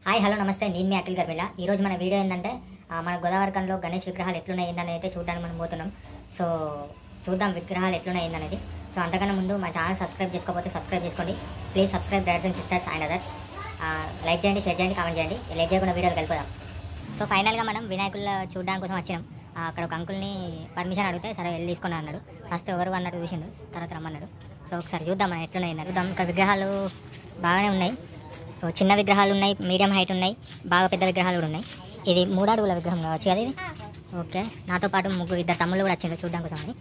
Hi hello నమస్తే నేను మీ అఖిల్ గర్మిల ఈరోజు మన వీడియో ఏంటంటే ఆ, మన గోదావరికంలో గణేష్ విగ్రహాలు ఎట్లున్నాయి ఏందని అయితే చూడడానికి మనం పోతున్నాం సో చూద్దాం విగ్రహాలు ఎట్లున్నాయి ఏందనేది సో అంతకన్నా ముందు మా ఛానల్ సబ్స్క్రైబ్ చేసుకోకపోతే సబ్స్క్రైబ్ చేసుకోండి please subscribe brothers and sisters and others like చేయండి షేర్ చేయండి కామెంట్ చేయండి లైక్ చేయకుండా వీడియోకి వెళ్ళిపోదాం సో ఫైనల్గా మనం వినాయకుల చూడడానికి కోసం వచ్చినాం ఆ, అక్కడ ఒక అంకుల్ని పర్మిషన్ అడిగితే సరే వెళ్ళి తీసుకుని అన్నాడు ఫస్ట్ ఎవరు అన్నట్టు చూసిండు తర్వాత రమ్మన్నాడు సో ఒకసారి చూద్దాం మనం ఎట్లున్నాయి అన్నారు చూద్దాం ఇక్కడ విగ్రహాలు బాగానే ఉన్నాయి సో చిన్న విగ్రహాలు ఉన్నాయి మీడియం హైట్ ఉన్నాయి బాగా పెద్ద విగ్రహాలు కూడా ఉన్నాయి ఇది మూడు అడుగుల విగ్రహం కావచ్చు కదా ఇది ఓకే నాతో పాటు ముగ్గురు ఇద్దరు తమ్ముళ్ళు కూడా వచ్చిండ్రు చూడడం కోసం అని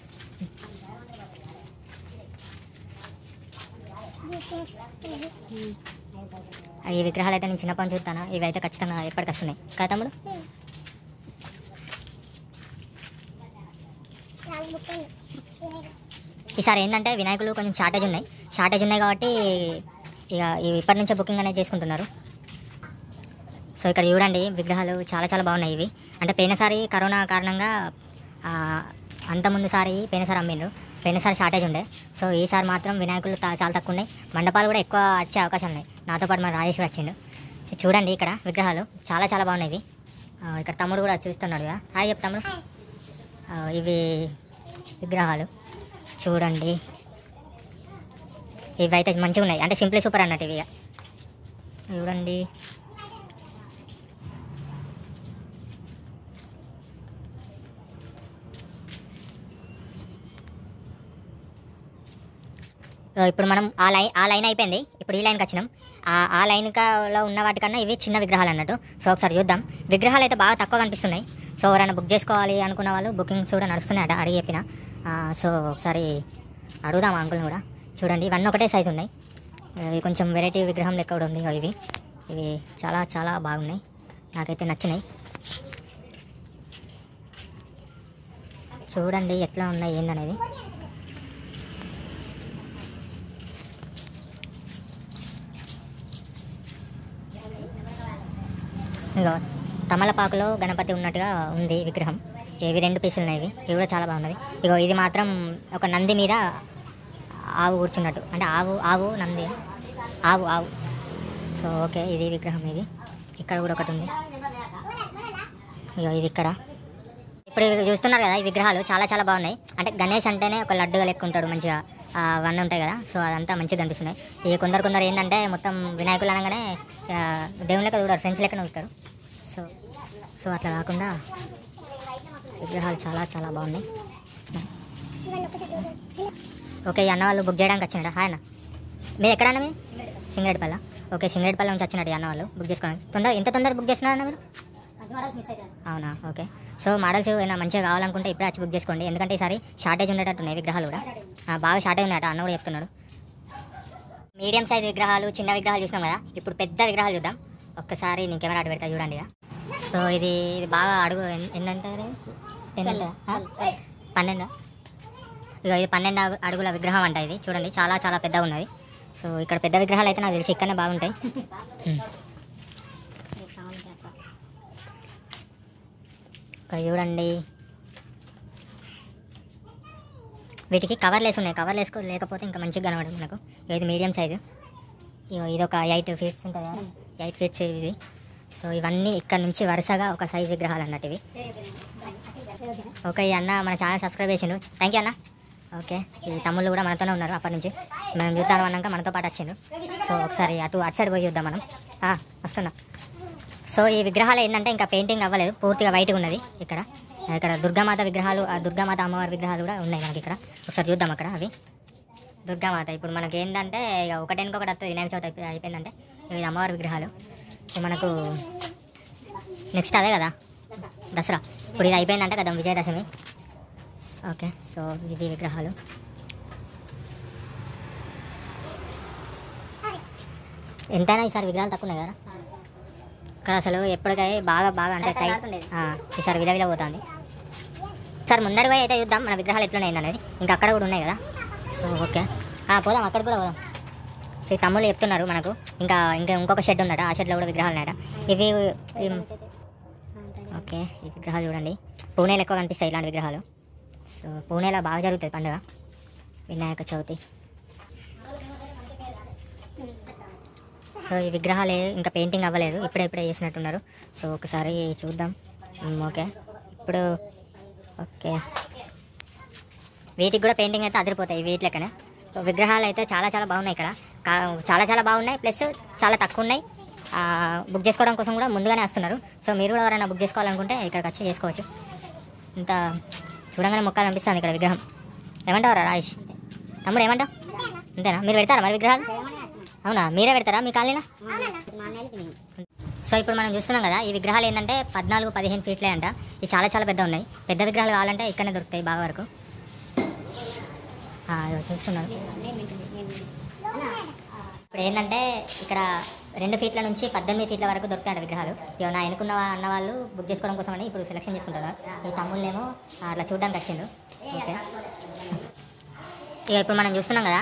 ఈ విగ్రహాలు అయితే నేను చిన్నప్పటి నుంచి చూస్తాను ఇవి అయితే ఖచ్చితంగా ఎప్పటికి వస్తున్నాయి కదా తమ్ముడు ఈసారి ఏంటంటే వినాయకులు కొంచెం షార్టేజ్ ఉన్నాయి షార్టేజ్ ఉన్నాయి కాబట్టి ఇక ఇవి ఇప్పటి నుంచే బుకింగ్ అనేది చేసుకుంటున్నారు సో ఇక్కడ చూడండి విగ్రహాలు చాలా చాలా బాగున్నాయి ఇవి అంటే పోయినసారి కరోనా కారణంగా ఆ, అంతకుముందు సారి పోయినసారి అమ్మిండ్రు పోయినసారి షార్టేజ్ ఉండే సో ఈసారి మాత్రం వినాయకులు తా- చాలా తక్కువ ఉన్నాయి మండపాలు కూడా ఎక్కువ వచ్చే అవకాశాలు ఉన్నాయి నాతో పాటు మన రాజేష్ కూడా వచ్చిండు సో చూడండి ఇక్కడ విగ్రహాలు చాలా చాలా బాగున్నాయి ఇవి ఆ, ఇక్కడ తమ్ముడు కూడా చూస్తున్నాడు కదా హాయ్ చెప్ తమ్ముడు ఆ, ఇవి విగ్రహాలు చూడండి ఇవి అయితే మంచిగా ఉన్నాయి అంటే సింప్లీ సూపర్ అన్నట్టు ఇవి ఇక. చూడండి సో ఇప్పుడు మనం ఆ లైన్ ఆ లైన్ అయిపోయింది ఇప్పుడు ఈ లైన్కి వచ్చినాం ఆ ఆ లైన్ లో ఉన్న వాటికన్నా ఇవి చిన్న విగ్రహాలు అన్నట్టు సో ఒకసారి చూద్దాం విగ్రహాలు అయితే బాగా తక్కువ కనిపిస్తున్నాయి సో ఎవరైనా బుక్ చేసుకోవాలి అనుకున్న వాళ్ళు బుకింగ్స్ కూడా నడుస్తున్నాయి అట అడిగి చెప్పిన ఆ, సో ఒకసారి అడుగుదాం ఆ అంకుల్ని కూడా చూడండి ఇవన్నీ ఒకటే సైజు ఉన్నాయి ఇవి కొంచెం వెరైటీ విగ్రహం లెక్క కూడా ఉంది ఇవి ఇవి చాలా చాలా బాగున్నాయి నాకైతే నచ్చినాయి చూడండి ఎట్లా ఉన్నాయి ఏందనేది ఇగో తమలపాకులో గణపతి ఉన్నట్టుగా ఉంది విగ్రహం ఇవి రెండు పీసులు ఉన్నాయి ఇవి ఇవి కూడా చాలా బాగున్నది ఇగో ఇది మాత్రం ఒక నంది మీద ఆవు కూర్చున్నట్టు అంటే ఆవు ఆవు నంది ఆవు ఆవు సో ఓకే ఇది విగ్రహం ఇది ఇక్కడ కూడా ఒకటి ఉంది ఇగో ఇది ఇక్కడ ఇప్పుడు ఇవి చూస్తున్నారు కదా ఈ విగ్రహాలు చాలా చాలా బాగున్నాయి అంటే గణేష్ అంటేనే ఒక లడ్డుగా లెక్క ఉంటాడు మంచిగా ఆ, అవన్నీ ఉంటాయి కదా సో అదంతా మంచిగా కనిపిస్తున్నాయి ఇక కొందరు కొందరు ఏంటంటే మొత్తం వినాయకులు అనగానే ఆ, దేవుని లెక్క చూడరు ఫ్రెండ్స్ లెక్కనే చూస్తారు సో సో అట్లా కాకుండా విగ్రహాలు చాలా చాలా బాగున్నాయి ఓకే ఈ అన్న వాళ్ళు బుక్ చేయడానికి వచ్చినట్టు హాయ్ అన్న మీరు ఎక్కడన్నా మీరు సింగరేడ్పల్ల ఓకే సింగరేడ్పల్ల నుంచి వచ్చినట్టు ఈ అన్న వాళ్ళు బుక్ చేసుకోండి తొందర ఎంత తొందర బుక్ చేస్తున్నారన్న మీరు అవునా ఓకే సో మోడల్స్ ఏమైనా మంచిగా కావాలనుకుంటే ఇప్పుడే వచ్చి బుక్ చేసుకోండి ఎందుకంటే ఈసారి షార్టేజ్ ఉండేటట్టు ఉన్నాయి విగ్రహాలు కూడా ఆ, బాగా షార్టేజ్ ఉన్నాయట అన్న కూడా చెప్తున్నాడు మీడియం సైజ్ విగ్రహాలు చిన్న విగ్రహాలు చూసినాం కదా ఇప్పుడు పెద్ద విగ్రహాలు చూద్దాం ఒక్కసారి నేను కెమెరా అటు పెడతా చూడండి ఇక సో ఇది ఇది బాగా అడుగు ఎన్- ఎన్ని అంటారు టెన్ పన్నెండు ఇక ఇది పన్నెండు అగు- అడుగుల విగ్రహం అంట ఇది చూడండి చాలా చాలా పెద్దగా ఉన్నది సో ఇక్కడ పెద్ద విగ్రహాలు అయితే నాకు తెలిసి ఇక్కడనే బాగుంటాయి హ్మ్. ఇక్కడ చూడండి వీటికి కవర్లు వేసి ఉన్నాయి కవర్లు వేసుకో లేకపోతే ఇంకా మంచిగా కనబడదు నాకు ఇది మీడియం సైజు ఇగో ఇది ఒక ఎయిట్ ఫీట్స్ ఉంటుంది కదా ఎయిట్ ఫీట్స్ ఇది సో ఇవన్నీ ఇక్కడ నుంచి వరుసగా ఒక సైజ్ విగ్రహాలు అన్నట్టు ఇవి ఓకే ఈ అన్న మన ఛానల్ సబ్స్క్రైబ్ చేసిండు థ్యాంక్ యూ అన్న ఓకే ఈ తమ్ముళ్ళు కూడా మనతోనే ఉన్నారు అప్పటి నుంచి మేము చూద్దాం అన్నాక మనతో పాటు వచ్చిండ్రు సో ఒకసారి అటు అటు సైడ్ పోయి చూద్దాం మనం ఆ, వస్తున్నా సో ఈ విగ్రహాలు ఏంటంటే ఇంకా పెయింటింగ్ అవ్వలేదు పూర్తిగా వైట్గా ఉన్నది ఇక్కడ ఇక్కడ దుర్గామాత విగ్రహాలు ఆ దుర్గామాత అమ్మవారి విగ్రహాలు కూడా ఉన్నాయి మనకి ఇక్కడ ఒకసారి చూద్దాం అక్కడ అవి దుర్గామాత ఇప్పుడు మనకి ఏంటంటే ఇక ఒకటెనకొకటి వస్తుంది వినాయక చవితి అయిపోయి- అయిపోయిందంటే ఇది అమ్మవారి విగ్రహాలు ఇక మనకు నెక్స్ట్ అదే కదా దసరా ఇప్పుడు ఇది అయిపోయిందంటే కదా విజయదశమి ఓకే సో ఇది విగ్రహాలు ఎంతైనా ఈసారి విగ్రహాలు తక్కువ ఉన్నాయి కదా ఇక్కడ అసలు ఎప్పటికై బాగా బాగా అంటే టైట్ ఆ, ఈసారి విధ విధ పోతుంది సార్ ముందడి పోయి అయితే చూద్దాం మన విగ్రహాలు ఎట్లున్నాయి అనేది ఇంకా అక్కడ కూడా ఉన్నాయి కదా సో ఓకే ఆ, పోదాం అక్కడ కూడా పోదాం ఈ తమ్ముళ్ళు చెప్తున్నారు మనకు ఇంకా ఇంకా ఇంకొక షెడ్ ఉందట ఆ షెడ్లో కూడా విగ్రహాలు ఉన్నాయట ఇవి ఇవి- ఓకే ఈ విగ్రహాలు చూడండి పూణేలో ఎక్కువ కనిపిస్తాయి ఇలాంటి విగ్రహాలు సో పూణేలో బాగా జరుగుతుంది పండుగ వినాయక చవితి సో ఈ విగ్రహాలు ఏ- ఇంకా పెయింటింగ్ అవ్వలేదు ఇప్పుడే ఇప్పుడే చేసినట్టున్నారు సో ఒకసారి చూద్దాం మ్, ఓకే ఇప్పుడు ఓకే వీటికి కూడా పెయింటింగ్ అయితే అదిరిపోతాయి వీటి లెక్కనే సో విగ్రహాలు అయితే చాలా చాలా బాగున్నాయి ఇక్కడ కా- చాలా చాలా బాగున్నాయి ప్లస్ చాలా తక్కువ ఉన్నాయి ఆ, బుక్ చేసుకోవడం కోసం కూడా ముందుగానే వస్తున్నారు సో మీరు కూడా ఎవరైనా బుక్ చేసుకోవాలనుకుంటే ఇక్కడికి వచ్చి చేసుకోవచ్చు ఇంత చూడంగానే మొక్కలు అనిపిస్తుంది ఇక్కడ విగ్రహం ఏమంటావు రాయేష్ తమ్ముడు ఏమంటావు అంతేనా మీరు పెడతారా మరి విగ్రహాలు అవునా మీరే పెడతారా మీ కాలనీలో సో ఇప్పుడు మనం చూస్తున్నాం కదా ఈ విగ్రహాలు ఏంటంటే పద్నాలుగు పదిహేను ఫీట్లే అంట ఇవి చాలా చాలా పెద్ద ఉన్నాయి పెద్ద విగ్రహాలు కావాలంటే ఇక్కడనే దొరుకుతాయి బాగా వరకు ఆ, ఇదిగో చూస్తున్నారు ఇప్పుడు ఏంటంటే ఇక్కడ రెండు ఫీట్ల నుంచి పద్దెనిమిది ఫీట్ల వరకు దొరుకుతాయి విగ్రహాలు ఇక నా ఎన్నుకున్న వా- అన్న వాళ్ళు బుక్ చేసుకోవడం కోసమని ఇప్పుడు సెలెక్షన్ చేసుకుంటారు ఈ తమ్ముళ్ళేమో అట్లా చూడడానికి వచ్చిండ్రు ఓకే ఇక ఇప్పుడు మనం చూస్తున్నాం కదా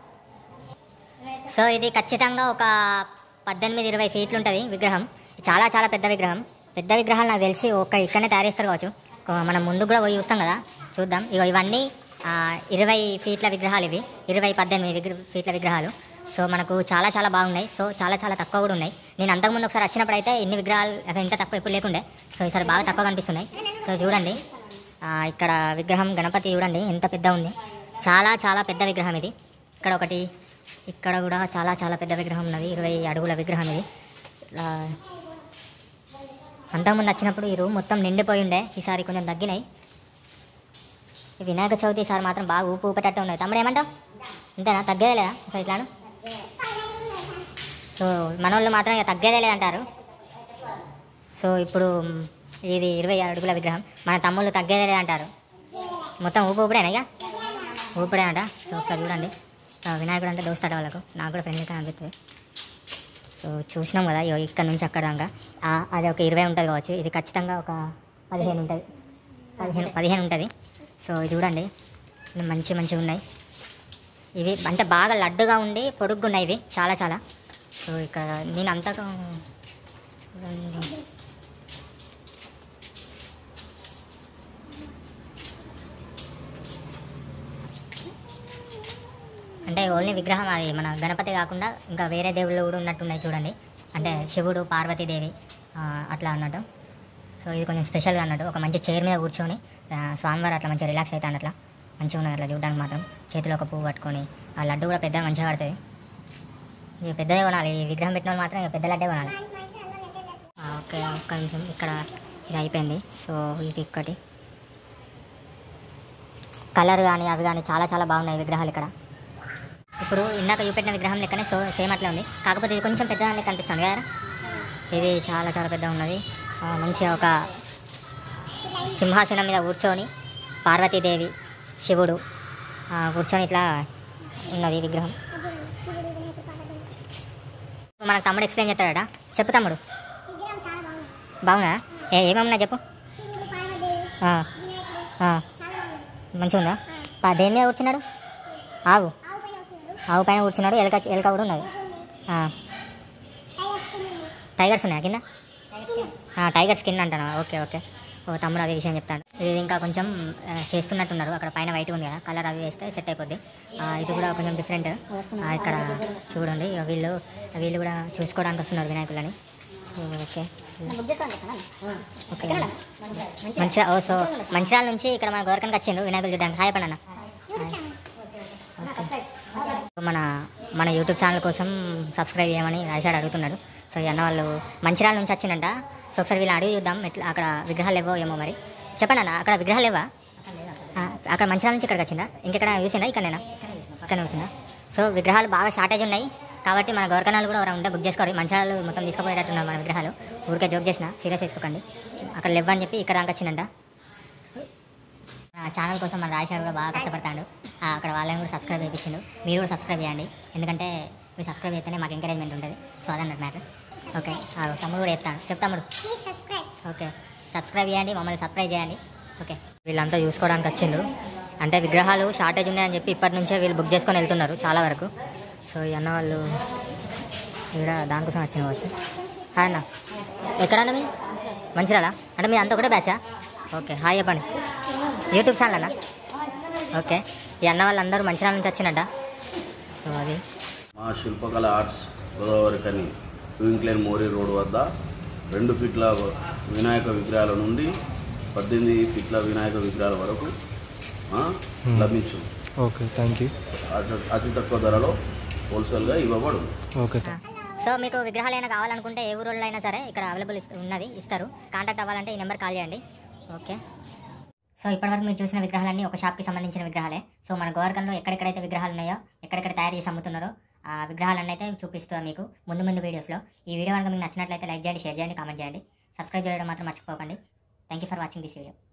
సో ఇది ఖచ్చితంగా ఒక పద్దెనిమిది ఇరవై ఫీట్లు ఉంటుంది విగ్రహం చాలా చాలా పెద్ద విగ్రహం పెద్ద విగ్రహాలు నాకు తెలిసి ఒక ఇక్కడనే తయారు చేస్తారు కావచ్చు ఒక మనం ముందు కూడా పోయి చూస్తాం కదా చూద్దాం ఇగో ఇవన్నీ ఆ, ఇరవై ఫీట్ల విగ్రహాలు ఇవి ఇరవై పద్దెనిమిది విగ్ర ఫీట్ల విగ్రహాలు సో మనకు చాలా చాలా బాగున్నాయి సో చాలా చాలా తక్కువ కూడా ఉన్నాయి నేను అంతకుముందు ఒకసారి వచ్చినప్పుడు అయితే ఇన్ని విగ్రహాలు అసలు ఇంత తక్కువ ఎప్పుడు లేకుండే సో ఈసారి బాగా తక్కువ కనిపిస్తున్నాయి సో చూడండి ఆ, ఇక్కడ విగ్రహం గణపతి చూడండి ఎంత పెద్ద ఉంది చాలా చాలా పెద్ద విగ్రహం ఇది ఇక్కడ ఒకటి ఇక్కడ కూడా చాలా చాలా పెద్ద విగ్రహం ఉన్నది ఇరవై అడుగుల విగ్రహం ఇది ఇలా అంతకుముందు వచ్చినప్పుడు ఈ రూమ్ మొత్తం నిండిపోయి ఉండే ఈసారి కొంచెం తగ్గినాయి ఈ వినాయక చవితి ఈసారి మాత్రం బాగా ఊపు ఊపేటట్టు ఉన్నది తమ్ముడు ఏమంటావు అంతేనా తగ్గేదే లేదా అసలు ఇట్లాను సో మనోళ్ళు మాత్రం ఇక తగ్గేదే లేదంటారు సో ఇప్పుడు మ్, ఇది ఇరవై అడుగుల విగ్రహం మన తమ్ముళ్ళు తగ్గేదే లేదంటారు మొత్తం ఊపు ఊపిడేనా ఇక ఊపిడే అంట సో ఒకసారి చూడండి ఆ, వినాయకుడు అంటే దోస్తాడు వాళ్ళకు నాకు కూడా ఫ్రెండ్లీ అనిపిస్తుంది సో చూసినాం కదా ఇగో ఇక్కడ నుంచి అక్కడ దాకా ఆ, అది ఒక ఇరవై ఉంటుంది కావచ్చు ఇది ఖచ్చితంగా ఒక పదిహేను ఉంటుంది పదిహేను పదిహేను ఉంటుంది సో ఇది చూడండి ఇవి మంచి మంచిగా ఉన్నాయి ఇవి అంటే బాగా లడ్డుగా ఉండి పొడుగ్గా ఉన్నాయి ఇవి చాలా చాలా సో ఇక్కడ నేను అంతగా చూడండి అంటే ఓన్లీ విగ్రహం అది మన గణపతి కాకుండా ఇంకా వేరే దేవుళ్ళు కూడా ఉన్నట్టున్నాయి చూడండి అంటే శివుడు పార్వతీదేవి ఆ, అట్లా అన్నట్టు సో ఇది కొంచెం స్పెషల్గా అన్నట్టు ఒక మంచి చైర్ మీద కూర్చొని ఆ, స్వామివారు అట్లా మంచిగా రిలాక్స్ అవుతాను అట్లా మంచిగా ఉన్నది అట్లా చూడడానికి మాత్రం చేతిలో ఒక పువ్వు పట్టుకొని ఆ లడ్డు కూడా పెద్దగా మంచిగా పడుతుంది ఇక పెద్దదే కొనాలి ఈ విగ్రహం పెట్టిన వాళ్ళు మాత్రం ఇక పెద్ద లడ్డే కొనాలి ఆ, ఓకే ఒక్క నిమిషం ఇక్కడ ఇది అయిపోయింది సో ఇది ఇక్కటి కలర్ కానీ అవి కానీ చాలా చాలా బాగున్నాయి విగ్రహాలు ఇక్కడ ఇప్పుడు ఇందాక చూపెట్టిన విగ్రహం లెక్కనే సో సేమ్ అట్లా ఉంది కాకపోతే ఇది కొంచెం పెద్దగా లెక్క కనిపిస్తుంది కదా ఇది చాలా చాలా పెద్దగా ఉన్నది ఆ, మంచిగా ఒక సింహాసనం మీద కూర్చొని పార్వతీదేవి శివుడు ఆ, కూర్చొని ఇట్లా ఉన్నది ఈ విగ్రహం మనకు తమ్ముడు ఎక్స్ప్లెయిన్ చేస్తాడట చెప్పు తమ్ముడు విగ్రహం చాలా బాగుంది బాగుందా ఏ ఏమన్నా చెప్పు శివుడు పార్వదేవి ఆ, ఆ, చాలా బాగుంది మంచిగా ఉందా పా- దేని మీద కూర్చున్నాడు ఆవు ఆవు పైన వస్తున్నాడు ఆవు పైన కూర్చున్నాడు ఎలక ఎలక కూడా ఉన్నది ఆ, టైగర్ స్కిన్ ఉంది టైగర్స్ ఉన్నాయా కింద ఆ, టైగర్ స్కిన్ అంటాను ఓకే ఓకే ఓ తమ్ముడు అదే విషయం చెప్తాడు ఇది ఇంకా కొంచెం ఆ, చేస్తున్నట్టున్నారు అక్కడ పైన వైట్ ఉంది కదా కలర్ అది వేస్తే సెట్ అయిపోద్ది ఆ, ఇది కూడా కొంచెం డిఫరెంట్ ఆ, ఇక్కడ చూడండి ఇక వీళ్ళు వీళ్ళు కూడా చూసుకోవడానికి వస్తున్నారు వినాయకులని సో ఓకే ఓకే మంచిగా ఓ సో మంచిర్యాల నుంచి ఇక్కడ మన గోరకానికి వచ్చిండ్రు వినాయకులు చూడడానికి హాయ్ పడన్న మన మన యూట్యూబ్ ఛానల్ కోసం సబ్స్క్రైబ్ చేయమని రాశాడు అడుగుతున్నాడు సో ఈ అన్న వాళ్ళు మంచిర్యాల నుంచి వచ్చిందంట సో ఒకసారి వీళ్ళు అడిగి చూద్దాం ఎట్లా అక్కడ విగ్రహాలు లేవో ఏమో మరి చెప్పండి అన్న అక్కడ విగ్రహాలు లేవా ఆ, అక్కడ మంచిర్యాల నుంచి ఇక్కడికి వచ్చిందా ఇంకెక్కడ చూసిందా ఇక్కడనేనా ఇక్కడ చూసిందా సో విగ్రహాలు బాగా షార్టేజ్ ఉన్నాయి కాబట్టి మన గోరకనాలు కూడా ఎవరైనా ఉంటే బుక్ చేసుకోవాలి మంచిర్యాలు మొత్తం తీసుకుపోయేటట్టున్నారు మన విగ్రహాలు ఊరికే జోక్ చేసిన సీరియస్ తీసుకోకండి అక్కడ లేవని చెప్పి ఇక్కడ దాకా వచ్చిందంట ఆ ఛానల్ కోసం మన రాజశేఖర్ కూడా బాగా కష్టపడతాడు ఆ, అక్కడ వాళ్ళని కూడా సబ్స్క్రైబ్ చేయించిండు మీరు కూడా సబ్స్క్రైబ్ చేయండి ఎందుకంటే మీరు సబ్స్క్రైబ్ చేస్తేనే మాకు ఎంకరేజ్మెంట్ ఉంటుంది సో అదన్నట్టు మ్యాటర్ ఓకే ఆ, తమ్ముడు కూడా చెప్తాను చెప్తాముడు ప్లీజ్ సబ్స్క్రైబ్ ఓకే సబ్స్క్రైబ్ చేయండి మమ్మల్ని సబ్స్క్రైబ్ చేయండి ఓకే వీళ్ళంతా చూసుకోవడానికి వచ్చిండ్రు అంటే విగ్రహాలు షార్టేజ్ ఉన్నాయని చెప్పి ఇప్పటి నుంచే వీళ్ళు బుక్ చేసుకొని వెళ్తున్నారు చాలా వరకు సో ఈ అన్న వాళ్ళు ఇక్కడ దానికోసం వచ్చిన వచ్చి హాయ్ అన్న ఎక్కడన్నా మీ మంచిరాలా అంటే మీరు అంతా ఒకటే బ్యాచా ఓకే హాయ్ చెప్పండి యూట్యూబ్ ఛానల్ అన్న ఓకే ఈ అన్న వాళ్ళందరూ మంచిరాల నుంచి వచ్చినట్ట సో అది మా శిల్పకళ ఆర్ట్స్ గోదావరి కని ట్వింక్లేన్ మోరీ రోడ్ వద్ద రెండు ఫీట్ల వినాయక విగ్రహాల నుండి పద్దెనిమిది ఫీట్ల వినాయక విగ్రహాల వరకు ఆ, లభించు ఓకే థ్యాంక్ యూ అతి అతి తక్కువ ధరలో హోల్సేల్గా ఇవ్వబడు ఓకే ఆ, సో మీకు విగ్రహాలు అయినా కావాలనుకుంటే ఏ ఊరోళ్ళు అయినా సరే ఇక్కడ అవైలబుల్ ఉన్నది ఇస్తారు కాంటాక్ట్ అవ్వాలంటే ఈ నెంబర్ కాల్ చేయండి ఓకే సో ఇప్పటివరకు మీరు చూసిన విగ్రహాలన్నీ ఒక షాప్కి సంబంధించిన విగ్రహాలే సో మన గోవర్కంలో ఎక్కడెక్కడైతే విగ్రహాలు ఉన్నాయో ఎక్కడెక్కడ తయారు చేసి అమ్ముతున్నారో ఆ విగ్రహాలన్నీ అయితే చూపిస్తాను మీకు ముందు ముందు వీడియోస్లో ఈ వీడియో కనుక మీకు నచ్చినట్లయితే లైక్ చేయండి షేర్ చేయండి కామెంట్ చేయండి సబ్స్క్రైబ్ చేయడం మాత్రం మర్చిపోకండి thank you for watching this video